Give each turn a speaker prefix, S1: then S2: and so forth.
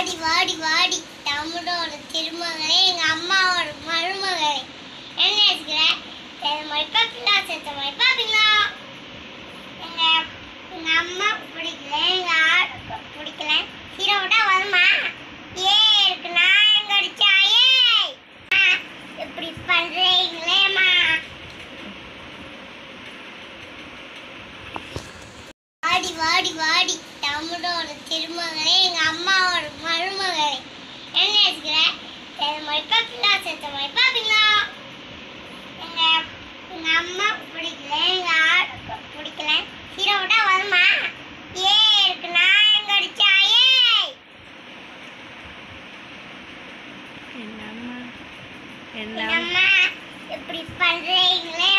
S1: வாடி வாடி வாடி தமிழோட திருமகளே எங்க அம்மாவோட மருமகளே என்ன இருக்கிற மறுப்பாப்பீங்களா செத்த மறுப்பாப்பீங்களா எங்க எங்க அம்மா பிடிக்கல எங்க ஆடு பிடிக்கல ஹீரோ விட்டா வருமா ஏ இருக்கு நான் எங்க அடிச்சா ஏய் ஆ, இப்படி பண்றீங்களேம்மா வாடி வாடி வாடி தமிழோட திருமகளே எங்க அம்மாவோட மருமகளே என்ன இருக்கிற மறுப்பாப்பீங்களா செத்த மறுப்பாப்பீங்களா எங்க எங்க அம்மா பிடிக்கல எங்க ஆடு பிடிக்கல ஹீரோ விட்டா வருமா ஏ இருக்கு நான் எங்க அடிச்சா ஏய்
S2: என்னம்மா
S1: எங்க
S2: என்ன
S1: அம்மா இப்படி பண்றீங்களே